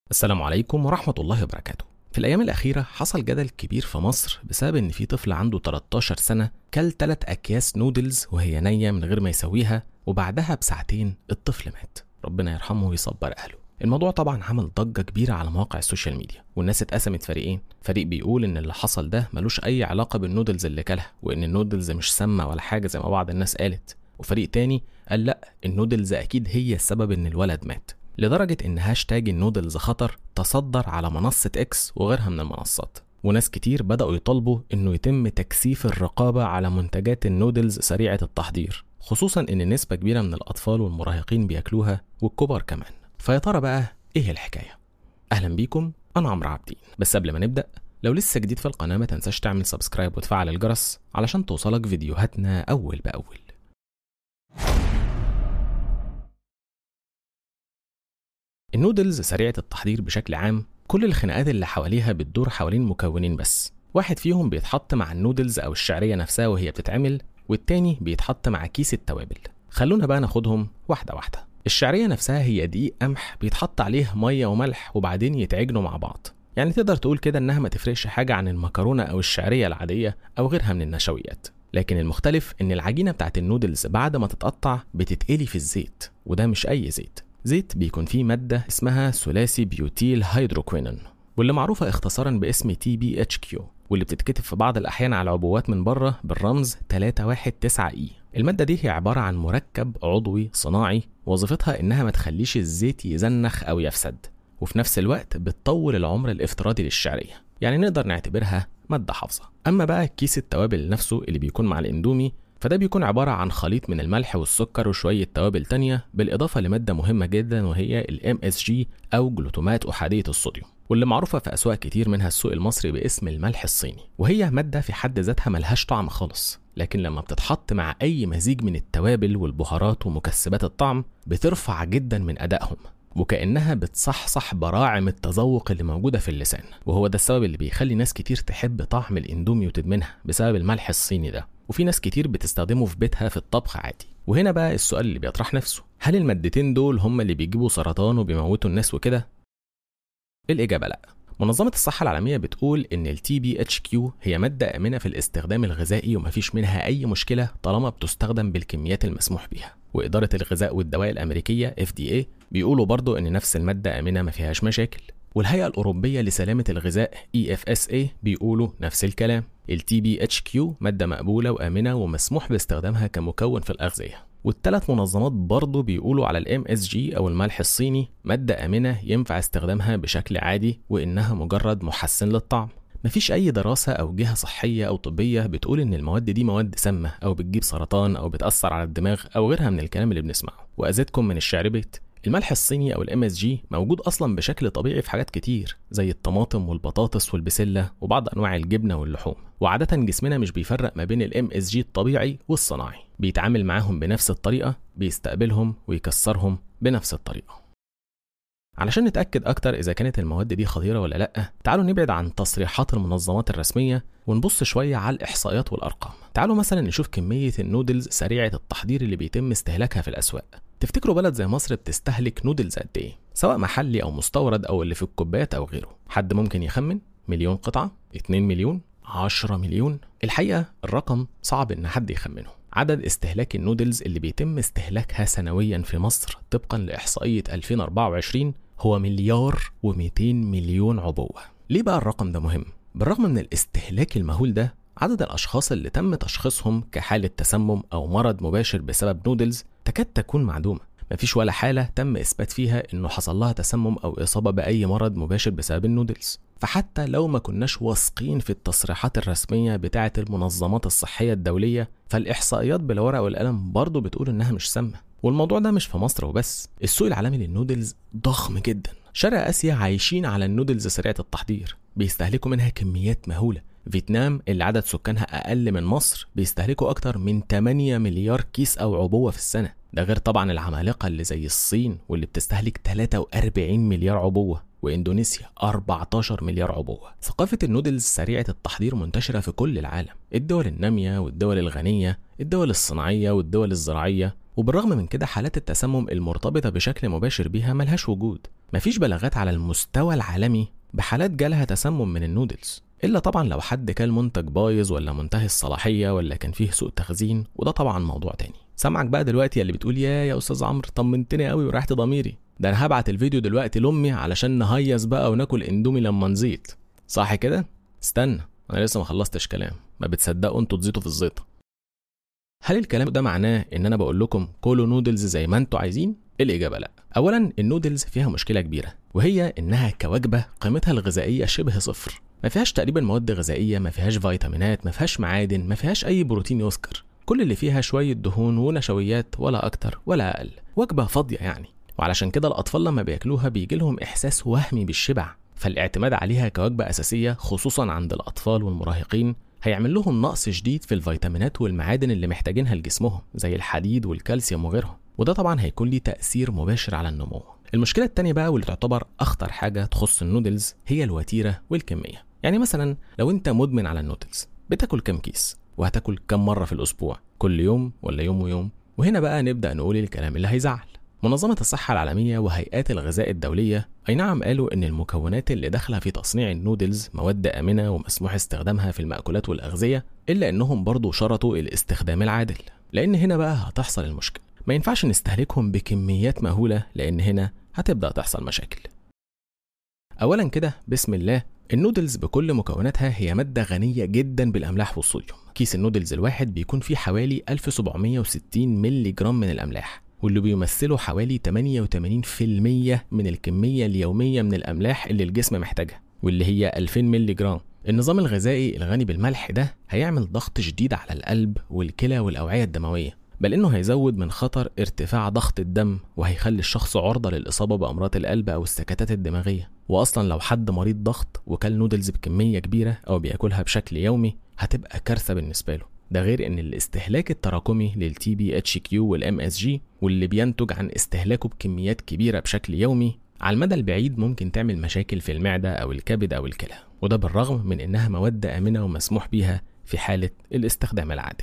السلام عليكم ورحمة الله وبركاته. في الأيام الأخيرة حصل جدل كبير في مصر بسبب إن في طفل عنده 13 سنة كل تلات أكياس نودلز وهي نية من غير ما يسويها وبعدها بساعتين الطفل مات. ربنا يرحمه ويصبر أهله. الموضوع طبعا عمل ضجة كبيرة على مواقع السوشيال ميديا والناس اتقسمت فريقين فريق بيقول ان اللي حصل ده ملوش اي علاقة بالنودلز اللي كلها وان النودلز مش سامة ولا حاجة زي ما بعض الناس قالت وفريق تاني قال لا النودلز اكيد هي السبب ان الولد مات لدرجة إن هاشتاج النودلز خطر تصدر على منصة إكس وغيرها من المنصات وناس كتير بدأوا يطالبوا إنه يتم تكثيف الرقابة على منتجات النودلز سريعة التحضير خصوصا إن نسبة كبيرة من الأطفال والمراهقين بياكلوها والكبار كمان فيا ترى بقى إيه الحكاية؟ أهلا بيكم أنا عمرو عابدين بس قبل ما نبدأ لو لسه جديد في القناة ما تنساش تعمل سبسكرايب وتفعل الجرس علشان توصلك فيديوهاتنا أول بأول النودلز سريعة التحضير بشكل عام كل الخناقات اللي حواليها بتدور حوالين مكونين بس واحد فيهم بيتحط مع النودلز أو الشعرية نفسها وهي بتتعمل والتاني بيتحط مع كيس التوابل خلونا بقى ناخدهم واحدة واحدة الشعرية نفسها هي دقيق قمح بيتحط عليه مية وملح وبعدين يتعجنوا مع بعض يعني تقدر تقول كده إنها ما تفرقش حاجة عن المكرونة أو الشعرية العادية أو غيرها من النشويات لكن المختلف إن العجينة بتاعت النودلز بعد ما تتقطع بتتقلي في الزيت وده مش أي زيت زيت بيكون فيه مادة اسمها ثلاثي بيوتيل هيدروكوينون واللي معروفة اختصارا باسم تي بي اتش كيو واللي بتتكتب في بعض الأحيان على العبوات من بره بالرمز 319 اي المادة دي هي عبارة عن مركب عضوي صناعي وظيفتها إنها ما تخليش الزيت يزنخ أو يفسد وفي نفس الوقت بتطول العمر الافتراضي للشعرية يعني نقدر نعتبرها مادة حافظة أما بقى كيس التوابل نفسه اللي بيكون مع الإندومي فده بيكون عبارة عن خليط من الملح والسكر وشوية توابل تانية بالإضافة لمادة مهمة جدا وهي ال MSG أو جلوتومات أحادية الصوديوم واللي معروفة في أسواق كتير منها السوق المصري باسم الملح الصيني وهي مادة في حد ذاتها ملهاش طعم خالص لكن لما بتتحط مع أي مزيج من التوابل والبهارات ومكسبات الطعم بترفع جدا من أدائهم وكأنها بتصحصح براعم التذوق اللي موجودة في اللسان وهو ده السبب اللي بيخلي ناس كتير تحب طعم الاندومي وتدمنها بسبب الملح الصيني ده وفي ناس كتير بتستخدمه في بيتها في الطبخ عادي وهنا بقى السؤال اللي بيطرح نفسه هل المادتين دول هم اللي بيجيبوا سرطان وبيموتوا الناس وكده الإجابة لأ منظمة الصحة العالمية بتقول إن ال TBHQ هي مادة آمنة في الاستخدام الغذائي ومفيش منها أي مشكلة طالما بتستخدم بالكميات المسموح بيها وإدارة الغذاء والدواء الأمريكية FDA بيقولوا برضو إن نفس المادة آمنة ما فيهاش مشاكل والهيئة الأوروبية لسلامة الغذاء EFSA بيقولوا نفس الكلام ال TBHQ مادة مقبولة وآمنة ومسموح باستخدامها كمكون في الأغذية والثلاث منظمات برضه بيقولوا على ال MSG أو الملح الصيني مادة آمنة ينفع استخدامها بشكل عادي وإنها مجرد محسن للطعم مفيش أي دراسة أو جهة صحية أو طبية بتقول إن المواد دي مواد سامة أو بتجيب سرطان أو بتأثر على الدماغ أو غيرها من الكلام اللي بنسمعه وأزيدكم من الشعر بيت الملح الصيني او الام اس جي موجود اصلا بشكل طبيعي في حاجات كتير زي الطماطم والبطاطس والبسله وبعض انواع الجبنه واللحوم وعاده جسمنا مش بيفرق ما بين الام اس جي الطبيعي والصناعي بيتعامل معاهم بنفس الطريقه بيستقبلهم ويكسرهم بنفس الطريقه علشان نتأكد أكتر إذا كانت المواد دي خطيرة ولا لأ، تعالوا نبعد عن تصريحات المنظمات الرسمية ونبص شوية على الإحصائيات والأرقام. تعالوا مثلا نشوف كمية النودلز سريعة التحضير اللي بيتم استهلاكها في الأسواق. تفتكروا بلد زي مصر بتستهلك نودلز قد إيه؟ سواء محلي أو مستورد أو اللي في الكوبايات أو غيره. حد ممكن يخمن؟ مليون قطعة؟ 2 مليون؟ 10 مليون؟ الحقيقة الرقم صعب إن حد يخمنه. عدد استهلاك النودلز اللي بيتم استهلاكها سنويا في مصر طبقا لإحصائية 2024 هو مليار و200 مليون عبوة ليه بقى الرقم ده مهم؟ بالرغم من الاستهلاك المهول ده عدد الأشخاص اللي تم تشخيصهم كحالة تسمم أو مرض مباشر بسبب نودلز تكاد تكون معدومة مفيش ولا حالة تم إثبات فيها إنه حصل لها تسمم أو إصابة بأي مرض مباشر بسبب النودلز فحتى لو ما كناش واثقين في التصريحات الرسمية بتاعة المنظمات الصحية الدولية فالإحصائيات بالورقة والقلم برضه بتقول إنها مش سامة والموضوع ده مش في مصر وبس السوق العالمي للنودلز ضخم جدا شرق آسيا عايشين على النودلز سريعة التحضير بيستهلكوا منها كميات مهولة فيتنام اللي عدد سكانها أقل من مصر بيستهلكوا أكتر من 8 مليار كيس أو عبوة في السنة ده غير طبعا العمالقة اللي زي الصين واللي بتستهلك 43 مليار عبوة واندونيسيا 14 مليار عبوة. ثقافة النودلز سريعة التحضير منتشرة في كل العالم، الدول النامية والدول الغنية، الدول الصناعية والدول الزراعية، وبالرغم من كده حالات التسمم المرتبطة بشكل مباشر بيها ملهاش وجود، مفيش بلاغات على المستوى العالمي بحالات جالها تسمم من النودلز الا طبعا لو حد كان منتج بايظ ولا منتهي الصلاحيه ولا كان فيه سوء تخزين وده طبعا موضوع تاني سامعك بقى دلوقتي اللي بتقول يا يا استاذ عمرو طمنتني قوي وريحت ضميري ده انا هبعت الفيديو دلوقتي لامي علشان نهيص بقى وناكل اندومي لما نزيط صح كده استنى انا لسه ما خلصتش كلام ما بتصدقوا انتوا تزيطوا في الزيطه هل الكلام ده معناه ان انا بقول لكم كلوا نودلز زي ما انتوا عايزين الاجابه لا اولا النودلز فيها مشكله كبيره وهي انها كوجبه قيمتها الغذائيه شبه صفر ما فيهاش تقريبا مواد غذائيه ما فيهاش فيتامينات ما فيهاش معادن ما فيهاش اي بروتين يذكر كل اللي فيها شويه دهون ونشويات ولا اكتر ولا اقل وجبه فاضيه يعني وعلشان كده الاطفال لما بياكلوها بيجي لهم احساس وهمي بالشبع فالاعتماد عليها كوجبه اساسيه خصوصا عند الاطفال والمراهقين هيعمل لهم نقص شديد في الفيتامينات والمعادن اللي محتاجينها لجسمهم زي الحديد والكالسيوم وغيرهم وده طبعا هيكون ليه تأثير مباشر على النمو المشكلة التانية بقى واللي تعتبر أخطر حاجة تخص النودلز هي الوتيرة والكمية يعني مثلا لو أنت مدمن على النودلز بتاكل كام كيس وهتاكل كام مرة في الأسبوع كل يوم ولا يوم ويوم وهنا بقى نبدأ نقول الكلام اللي هيزعل منظمة الصحة العالمية وهيئات الغذاء الدولية أي نعم قالوا إن المكونات اللي داخلة في تصنيع النودلز مواد آمنة ومسموح استخدامها في المأكولات والأغذية إلا إنهم برضو شرطوا الاستخدام العادل لأن هنا بقى هتحصل المشكلة ما ينفعش نستهلكهم بكميات مهولة لأن هنا هتبدأ تحصل مشاكل أولا كده بسم الله النودلز بكل مكوناتها هي مادة غنية جدا بالأملاح والصوديوم كيس النودلز الواحد بيكون فيه حوالي 1760 مللي جرام من الأملاح واللي بيمثلوا حوالي 88% من الكمية اليومية من الأملاح اللي الجسم محتاجها واللي هي 2000 مللي جرام النظام الغذائي الغني بالملح ده هيعمل ضغط شديد على القلب والكلى والأوعية الدموية بل انه هيزود من خطر ارتفاع ضغط الدم وهيخلي الشخص عرضة للإصابة بأمراض القلب أو السكتات الدماغية وأصلا لو حد مريض ضغط وكل نودلز بكمية كبيرة أو بياكلها بشكل يومي هتبقى كارثة بالنسبة له ده غير ان الاستهلاك التراكمي للتي بي اتش كيو والام اس جي واللي بينتج عن استهلاكه بكميات كبيره بشكل يومي على المدى البعيد ممكن تعمل مشاكل في المعده او الكبد او الكلى وده بالرغم من انها مواد امنه ومسموح بيها في حاله الاستخدام العادل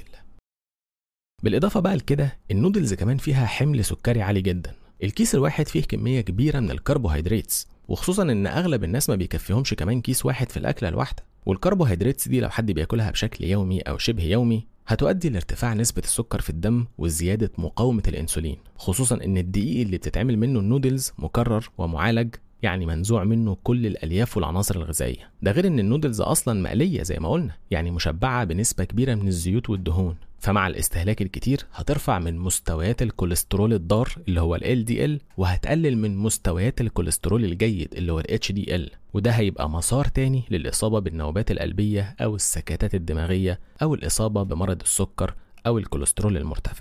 بالاضافه بقى لكده النودلز كمان فيها حمل سكري عالي جدا الكيس الواحد فيه كميه كبيره من الكربوهيدرات وخصوصا ان اغلب الناس ما بيكفيهمش كمان كيس واحد في الاكله الواحده والكربوهيدرات دي لو حد بياكلها بشكل يومي او شبه يومي هتؤدي لارتفاع نسبة السكر في الدم وزيادة مقاومة الأنسولين خصوصا إن الدقيق اللي بتتعمل منه النودلز مكرر ومعالج يعني منزوع منه كل الألياف والعناصر الغذائية ده غير إن النودلز أصلا مقلية زي ما قلنا يعني مشبعة بنسبة كبيرة من الزيوت والدهون فمع الاستهلاك الكتير هترفع من مستويات الكوليسترول الضار اللي هو ال LDL وهتقلل من مستويات الكوليسترول الجيد اللي هو ال HDL وده هيبقى مسار تاني للإصابة بالنوبات القلبية أو السكتات الدماغية أو الإصابة بمرض السكر أو الكوليسترول المرتفع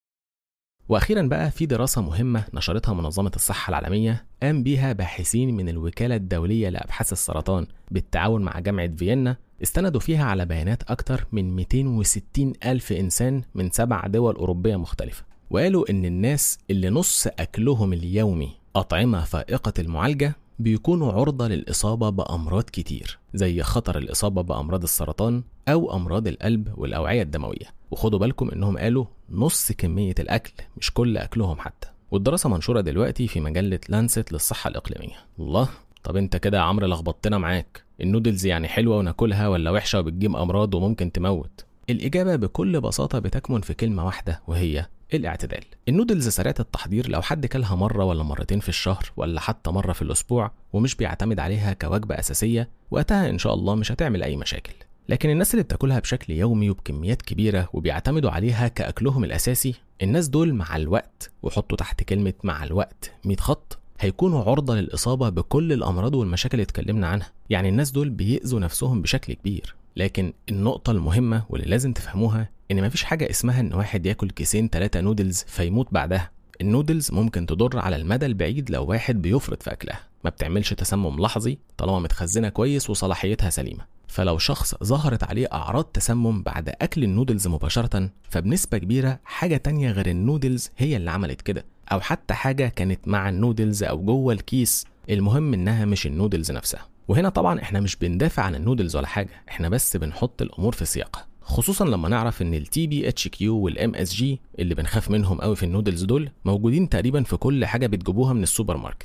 واخيرا بقى في دراسه مهمه نشرتها منظمه الصحه العالميه قام بيها باحثين من الوكاله الدوليه لابحاث السرطان بالتعاون مع جامعه فيينا استندوا فيها على بيانات اكتر من 260 الف انسان من سبع دول اوروبيه مختلفه وقالوا ان الناس اللي نص اكلهم اليومي اطعمه فائقه المعالجه بيكونوا عرضة للإصابة بأمراض كتير زي خطر الإصابة بأمراض السرطان أو أمراض القلب والأوعية الدموية وخدوا بالكم إنهم قالوا نص كمية الأكل مش كل أكلهم حتى والدراسة منشورة دلوقتي في مجلة لانست للصحة الإقليمية الله طب انت كده يا عمرو لخبطتنا معاك النودلز يعني حلوة وناكلها ولا وحشة وبتجيب أمراض وممكن تموت الإجابة بكل بساطة بتكمن في كلمة واحدة وهي الاعتدال النودلز سريعة التحضير لو حد كلها مرة ولا مرتين في الشهر ولا حتى مرة في الأسبوع ومش بيعتمد عليها كوجبة أساسية وقتها إن شاء الله مش هتعمل أي مشاكل لكن الناس اللي بتاكلها بشكل يومي وبكميات كبيرة وبيعتمدوا عليها كأكلهم الأساسي الناس دول مع الوقت وحطوا تحت كلمة مع الوقت 100 خط هيكونوا عرضة للإصابة بكل الأمراض والمشاكل اللي اتكلمنا عنها يعني الناس دول بيأذوا نفسهم بشكل كبير لكن النقطة المهمة واللي لازم تفهموها إن مفيش حاجة اسمها إن واحد ياكل كيسين تلاتة نودلز فيموت بعدها النودلز ممكن تضر على المدى البعيد لو واحد بيفرط في أكلها ما بتعملش تسمم لحظي طالما متخزنة كويس وصلاحيتها سليمة فلو شخص ظهرت عليه أعراض تسمم بعد أكل النودلز مباشرة فبنسبة كبيرة حاجة تانية غير النودلز هي اللي عملت كده أو حتى حاجة كانت مع النودلز أو جوه الكيس المهم إنها مش النودلز نفسها وهنا طبعا احنا مش بندافع عن النودلز ولا حاجة احنا بس بنحط الأمور في سياقها خصوصا لما نعرف ان التي بي اتش كيو والام اس جي اللي بنخاف منهم قوي في النودلز دول موجودين تقريبا في كل حاجه بتجيبوها من السوبر ماركت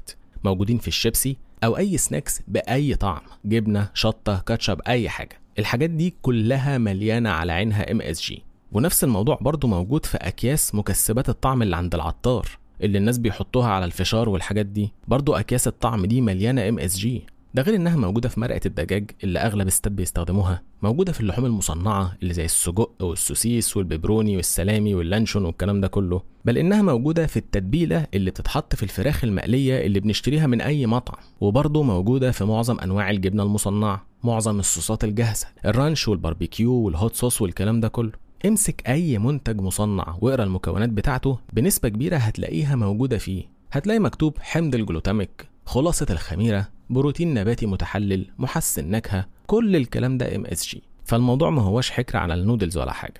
موجودين في الشيبسي او اي سناكس باي طعم جبنه شطه كاتشب اي حاجه الحاجات دي كلها مليانه على عينها ام اس جي ونفس الموضوع برضو موجود في اكياس مكسبات الطعم اللي عند العطار اللي الناس بيحطوها على الفشار والحاجات دي برضو اكياس الطعم دي مليانه ام اس جي ده غير انها موجوده في مرقه الدجاج اللي اغلب الستات بيستخدموها موجوده في اللحوم المصنعه اللي زي السجق والسوسيس والبيبروني والسلامي واللانشون والكلام ده كله بل انها موجوده في التتبيله اللي بتتحط في الفراخ المقليه اللي بنشتريها من اي مطعم وبرضه موجوده في معظم انواع الجبنه المصنعه معظم الصوصات الجاهزه الرانش والباربيكيو والهوت صوص والكلام ده كله امسك اي منتج مصنع واقرا المكونات بتاعته بنسبه كبيره هتلاقيها موجوده فيه هتلاقي مكتوب حمض الجلوتاميك خلاصه الخميره بروتين نباتي متحلل محسن نكهه كل الكلام ده ام اس جي فالموضوع ما هوش حكر على النودلز ولا حاجه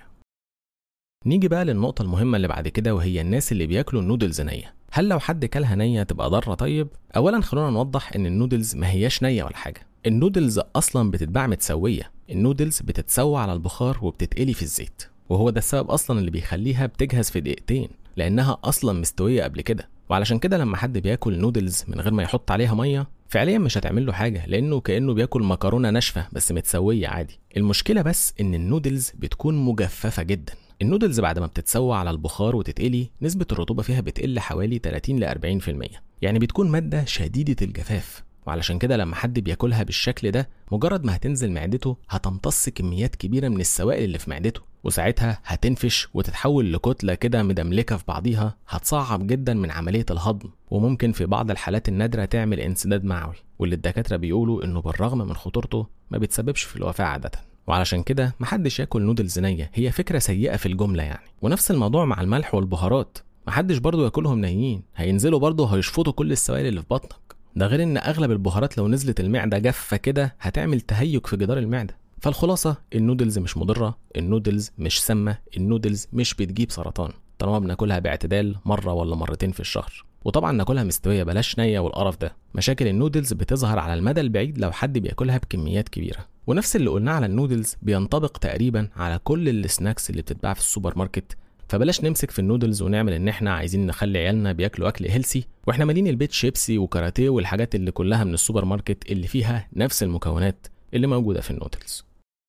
نيجي بقى للنقطة المهمة اللي بعد كده وهي الناس اللي بياكلوا النودلز نية هل لو حد كلها نية تبقى ضارة طيب؟ أولا خلونا نوضح إن النودلز ما هياش نية ولا حاجة النودلز أصلا بتتباع متسوية النودلز بتتسوى على البخار وبتتقلي في الزيت وهو ده السبب أصلا اللي بيخليها بتجهز في دقيقتين لأنها أصلا مستوية قبل كده وعلشان كده لما حد بياكل نودلز من غير ما يحط عليها ميه فعليا مش هتعمل له حاجه لانه كانه بياكل مكرونه ناشفه بس متسويه عادي المشكله بس ان النودلز بتكون مجففه جدا النودلز بعد ما بتتسوى على البخار وتتقلي نسبة الرطوبة فيها بتقل حوالي 30 ل 40% يعني بتكون مادة شديدة الجفاف وعلشان كده لما حد بياكلها بالشكل ده مجرد ما هتنزل معدته هتمتص كميات كبيرة من السوائل اللي في معدته وساعتها هتنفش وتتحول لكتلة كده مدملكة في بعضيها هتصعب جدا من عملية الهضم وممكن في بعض الحالات النادرة تعمل انسداد معوي واللي الدكاترة بيقولوا انه بالرغم من خطورته ما بيتسببش في الوفاة عادة وعلشان كده محدش ياكل نودلز نية هي فكرة سيئة في الجملة يعني ونفس الموضوع مع الملح والبهارات محدش برضه ياكلهم نيين هينزلوا برضه هيشفطوا كل السوائل اللي في بطنك ده غير ان اغلب البهارات لو نزلت المعدة جافة كده هتعمل تهيج في جدار المعدة فالخلاصة النودلز مش مضرة النودلز مش سامة النودلز مش بتجيب سرطان طالما بناكلها باعتدال مرة ولا مرتين في الشهر وطبعا ناكلها مستوية بلاش نية والقرف ده مشاكل النودلز بتظهر على المدى البعيد لو حد بياكلها بكميات كبيرة ونفس اللي قلناه على النودلز بينطبق تقريبا على كل السناكس اللي بتتباع في السوبر ماركت فبلاش نمسك في النودلز ونعمل ان احنا عايزين نخلي عيالنا بياكلوا اكل هيلسي واحنا مالين البيت شيبسي وكاراتيه والحاجات اللي كلها من السوبر ماركت اللي فيها نفس المكونات اللي موجوده في النودلز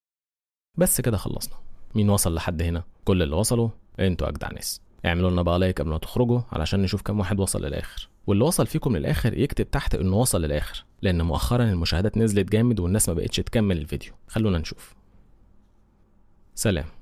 بس كده خلصنا مين وصل لحد هنا كل اللي وصلوا انتوا اجدع ناس اعملوا لنا بقى لايك قبل ما تخرجوا علشان نشوف كم واحد وصل للاخر واللي وصل فيكم للاخر يكتب تحت انه وصل للاخر لان مؤخرا المشاهدات نزلت جامد والناس ما بقتش تكمل الفيديو خلونا نشوف سلام